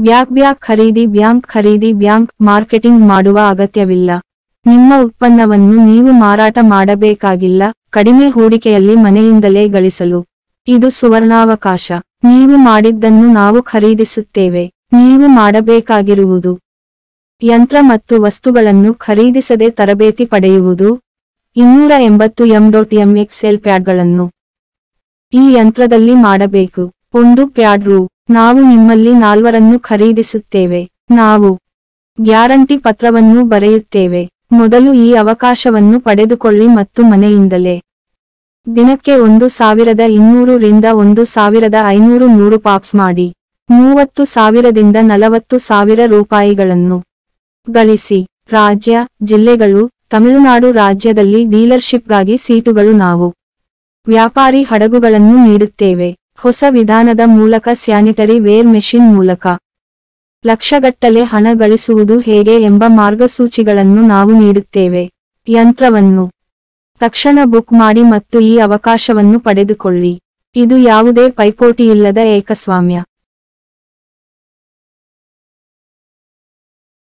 back back ಖರೀದಿ bank ಖರೀದಿ bank marketing ಮಾಡುವ ಅಗತ್ಯವಿಲ್ಲ ನಿಮ್ಮ ಉತ್ಪನ್ನವನ್ನು ನೀವು ಮಾರಾಟ ಮಾಡಬೇಕಾಗಿಲ್ಲ ಕಡಿಮೆ ಹೂಡಿಕೆಯಲ್ಲಿ ಮನೆಯಿಂದಲೇ ಗಳಿಸಲು ಇದು ಸುವರ್ಣಾವಕಾಶ ನೀವು ಮಾಡಿದ್ದನ್ನು ನಾವು ಖರೀದಿಸುತ್ತೇವೆ ನೀವು ಮಾಡಬೇಕಾಗಿರುವುದು ಯಂತ್ರ ಮತ್ತು ವಸ್ತುಗಳನ್ನು ಖರೀದಿಸದೆ ತರಬೇತಿ ಪಡೆಯುವುದು ಇನ್ನೂರ ಎಂಬತ್ತು ಎಂ ಡಾಟ್ ಎಂ ಎಕ್ಸ್ಎಲ್ ಪ್ಯಾಡ್ಗಳನ್ನು ಈ ಯಂತ್ರದಲ್ಲಿ ಮಾಡಬೇಕು ಒಂದು ಪ್ಯಾಡ್ ರು ನಾವು ನಿಮ್ಮಲ್ಲಿ ನಾಲ್ವರನ್ನು ಖರೀದಿಸುತ್ತೇವೆ ನಾವು ಗ್ಯಾರಂಟಿ ಪತ್ರವನ್ನು ಬರೆಯುತ್ತೇವೆ ಮೊದಲು ಈ ಅವಕಾಶವನ್ನು ಪಡೆದುಕೊಳ್ಳಿ ಮತ್ತು ಮನೆಯಿಂದಲೇ ದಿನಕ್ಕೆ ಒಂದು ಸಾವಿರದ ಇನ್ನೂರು ರಿಂದ ಒಂದು ಸಾವಿರದ ಐನೂರು ನೂರು ಪಾಪ್ಸ್ ಮಾಡಿ ಮೂವತ್ತು ಸಾವಿರದಿಂದ ನಲವತ್ತು ಸಾವಿರ ರೂಪಾಯಿಗಳನ್ನು ಗಳಿಸಿ ರಾಜ್ಯ ಜಿಲ್ಲೆಗಳು ತಮಿಳುನಾಡು ರಾಜ್ಯದಲ್ಲಿ ಡೀಲರ್ಶಿಪ್ಗಾಗಿ ಸೀಟುಗಳು ನಾವು ವ್ಯಾಪಾರಿ ಹಡಗುಗಳನ್ನು ನೀಡುತ್ತೇವೆ ಹೊಸ ವಿಧಾನದ ಮೂಲಕ ಸ್ಯಾನಿಟರಿ ವೇರ್ ಮೆಷಿನ್ ಮೂಲಕ ಲಕ್ಷಗಟ್ಟಲೆ ಹಣ ಗಳಿಸುವುದು ಹೇಗೆ ಎಂಬ ಮಾರ್ಗಸೂಚಿಗಳನ್ನು ನಾವು ನೀಡುತ್ತೇವೆ ಯಂತ್ರವನ್ನು ತಕ್ಷಣ ಬುಕ್ ಮಾಡಿ ಮತ್ತು ಈ ಅವಕಾಶವನ್ನು ಪಡೆದುಕೊಳ್ಳಿ ಇದು ಯಾವುದೇ ಪೈಪೋಟಿಯಿಲ್ಲದ ಏಕಸ್ವಾಮ್ಯ